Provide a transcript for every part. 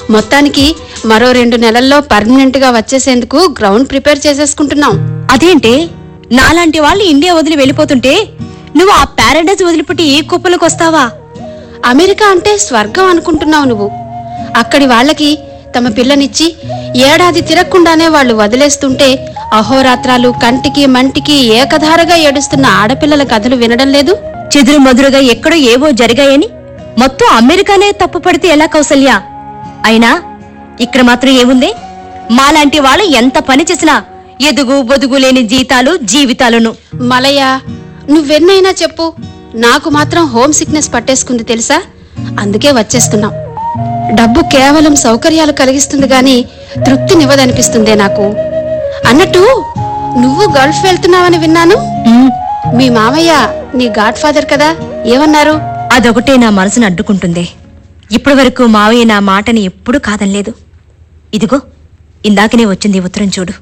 మొత్తానికి మరో రెండు నెలల్లో పర్మనెంట్ గా వచ్చేసేందుకు గ్రౌండ్ ప్రిపేర్ చేసేసుకుంటున్నాం అదేంటే నాలాంటి వాళ్ళు ఇండియా వదిలి వెళ్ళిపోతుంటే నువ్వు ఆ పారాడైజ్ వదిలిపెట్టి ఏ కుప్పలకు వస్తావా అమెరికా అంటే స్వర్గం అనుకుంటున్నావు నువ్వు అక్కడి వాళ్ళకి తమ పిల్లనిచ్చి ఏడాది తిరగకుండానే వాళ్ళు వదిలేస్తుంటే అహోరాత్రాలు కంటికి మంటికి ఏకధారగా ఏడుస్తున్న ఆడపిల్లల కథలు వినడం లేదు చెదురు మదురుగా ఎక్కడో ఏవో జరిగాయని మొత్తం అమెరికానే తప్పు పడితే ఎలా కౌసల్య అయినా ఇక్కడ మాత్రం ఏముంది మాలాంటి వాళ్ళు ఎంత పని చేసినా ఎదుగు బొదుగు లేని జీతాలు జీవితాలను మలయ నువ్వెన్నైనా చెప్పు నాకు మాత్రం హోమ్ సిక్నెస్ పట్టేసుకుంది తెలుసా అందుకే వచ్చేస్తున్నాం డబ్బు కేవలం సౌకర్యాలు కలిగిస్తుంది గాని తృప్తినివ్వదనిపిస్తుందే నాకు అన్నట్టు నువ్వు గల్ఫ్ వెళ్తున్నావని విన్నాను ఉమ్, మీ మామయ్య నీ గాడ్ ఫాదర్ కదా ఏమన్నారు అదొకటే నా మనసును అడ్డుకుంటుంది ఇప్పటి వరకు మావయ్య నా మాటని ఎప్పుడూ కాదనలేదు ఇదిగో ఇందాకనే వచ్చింది ఈ ఉత్తరం చూడు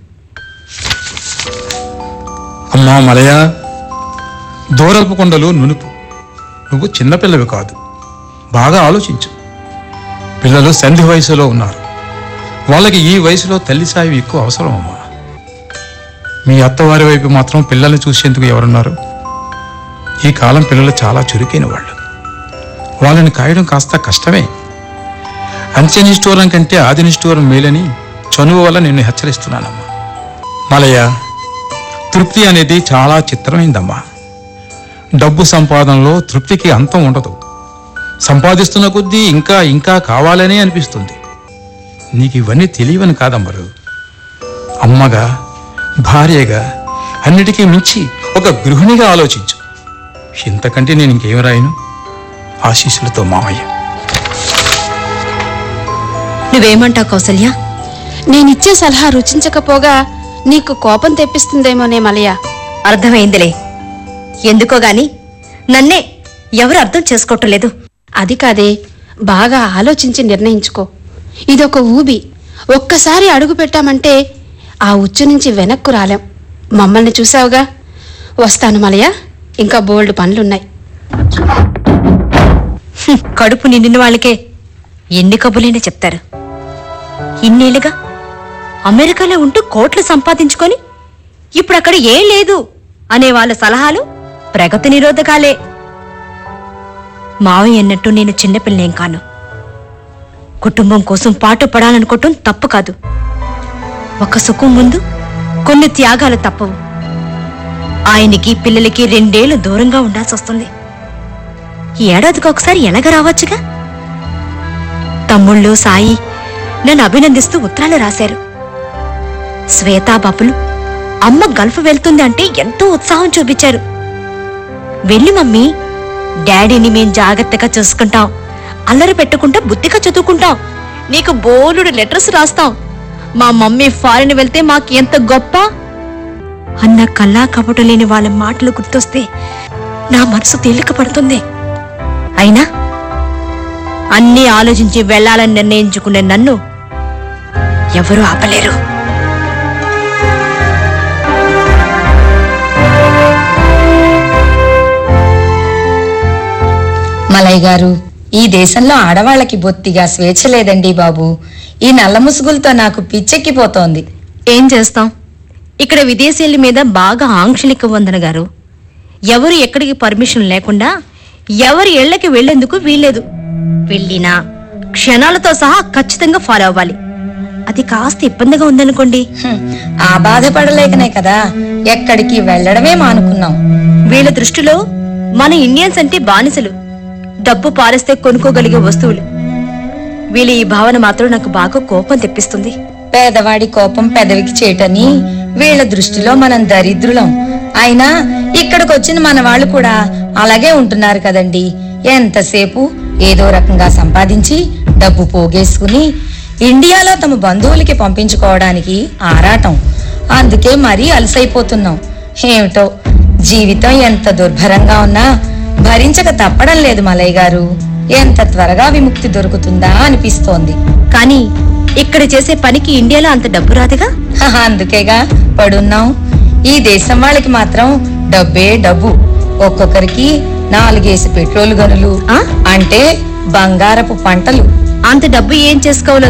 అమ్మా మలయ దూరపు కొండలు నునుపు నువ్వు చిన్నపిల్లవి కాదు బాగా ఆలోచించు పిల్లలు సంధి వయసులో ఉన్నారు వాళ్ళకి ఈ వయసులో తల్లి సాయం ఎక్కువ అవసరం అమ్మా మీ అత్తవారి వైపు మాత్రం పిల్లల్ని చూసేందుకు ఎవరున్నారు ఈ కాలం పిల్లలు చాలా చురుకైన వాళ్ళు వాళ్ళని కాయడం కాస్త కష్టమే అంచెనిష్ఠూరం కంటే ఆదినిష్ఠూరం మేలని చనువు వల్ల నిన్ను హెచ్చరిస్తున్నానమ్మా మలయ తృప్తి అనేది చాలా చిత్రమైందమ్మా డబ్బు సంపాదనలో తృప్తికి అంతం ఉండదు సంపాదిస్తున్న కొద్దీ ఇంకా ఇంకా కావాలనే అనిపిస్తుంది నీకు ఇవన్నీ తెలియవని కాదమ్మరు అమ్మగా భార్యగా అన్నిటికీ మించి ఒక గృహిణిగా ఆలోచించు ఇంతకంటే నేను ఇంకేం రాయను ఆశీస్సులతో మామయ్య నువ్వేమంటావు కౌసల్య నేనిచ్చే సలహా రుచించకపోగా నీకు కోపం తెప్పిస్తుందేమోనే మలయ అర్థమైందిలే ఎందుకో గాని నన్నే ఎవరు అర్థం చేసుకోవటం లేదు అది కాదే బాగా ఆలోచించి నిర్ణయించుకో ఇదొక ఊబి ఒక్కసారి అడుగు పెట్టామంటే ఆ ఉచ్చు నుంచి వెనక్కు రాలేం మమ్మల్ని చూసావుగా వస్తాను మలయ ఇంకా బోల్డ్ పనులున్నాయి హ్మ్, కడుపు నిండిన వాళ్ళకే ఎన్ని కబులైనా చెప్తారు ఇన్నేళ్ళుగా అమెరికాలో ఉంటూ కోట్లు సంపాదించుకొని ఇప్పుడు అక్కడ ఏం లేదు అనే వాళ్ళ సలహాలు ప్రగతి నిరోధకాలే మావయ్య అన్నట్టు నేను చిన్నపిల్లనేం కాను కుటుంబం కోసం పాటు పడాలనుకోవటం తప్పు కాదు ఒక సుఖం ముందు కొన్ని త్యాగాలు తప్పవు ఆయనకి పిల్లలకి రెండేళ్లు దూరంగా ఉండాల్సి వస్తుంది ఈ ఏడాదికి ఒకసారి ఎలాగ రావచ్చుగా తమ్ముళ్ళు సాయి నన్ను అభినందిస్తూ ఉత్తరాలు రాశారు శ్వేతా బాపులు అమ్మ గల్ఫ్ వెళ్తుంది అంటే ఎంతో ఉత్సాహం చూపించారు వెళ్ళి మమ్మీ డాడీని మేం జాగ్రత్తగా చూసుకుంటాం అల్లరి పెట్టకుండా బుద్ధిగా చదువుకుంటాం నీకు బోలుడు లెటర్స్ రాస్తాం మా మమ్మీ ఫారిన్ వెళ్తే మాకు ఎంత గొప్ప అన్న కల్లా కపట లేని వాళ్ళ మాటలు గుర్తొస్తే నా మనసు తేలిక పడుతుంది అయినా అన్నీ ఆలోచించి వెళ్ళాలని నిర్ణయించుకునే నన్ను ఎవరూ ఆపలేరు మలయ్ గారు ఈ దేశంలో ఆడవాళ్ళకి బొత్తిగా స్వేచ్ఛ లేదండి బాబు ఈ నల్ల ముసుగులతో నాకు పిచ్చెక్కిపోతోంది ఏం చేస్తాం ఇక్కడ విదేశీయుల మీద బాగా ఆంక్షలు ఎక్కువ వందన గారు ఎవరు ఎక్కడికి పర్మిషన్ లేకుండా ఎవరి ఇళ్లకి వెళ్లేందుకు వీల్లేదు వెళ్ళినా క్షణాలతో సహా ఖచ్చితంగా ఫాలో అవ్వాలి అది కాస్త ఇబ్బందిగా ఉందనుకోండి హ్మ్, ఆ బాధపడలేకనే కదా ఎక్కడికి వెళ్ళడమే మానుకున్నాం వీళ్ళ దృష్టిలో మన ఇండియన్స్ అంటే బానిసలు డబ్బు పారేస్తే కొనుక్కోగలిగే వస్తువులు వీళ్ళ ఈ భావన మాత్రం నాకు బాగా కోపం తెప్పిస్తుంది పేదవాడి కోపం పెదవికి చేటని వీళ్ళ దృష్టిలో మనం దరిద్రులం అయినా ఇక్కడికి వచ్చిన మన వాళ్ళు కూడా అలాగే ఉంటున్నారు కదండి ఎంతసేపు ఏదో రకంగా సంపాదించి డబ్బు పోగేసుకుని ఇండియాలో తమ బంధువులకి పంపించుకోవడానికి ఆరాటం అందుకే మరీ అలసైపోతున్నాం ఏమిటో జీవితం ఎంత దుర్భరంగా ఉన్నా భరించక తప్పడం లేదు మలయ్య గారు ఎంత త్వరగా విముక్తి దొరుకుతుందా అనిపిస్తోంది కానీ ఇక్కడ చేసే పనికి ఇండియాలో అంత డబ్బు రాదుగా హహ, అందుకేగా పడున్నాం ఈ దేశం వాళ్ళకి మాత్రం డబ్బే డబ్బు ఒక్కొక్కరికి నాలుగేసి పెట్రోల్ గనులు ఆ? అంటే బంగారపు పంటలు అంత డబ్బు ఏం చేసుకోవాలో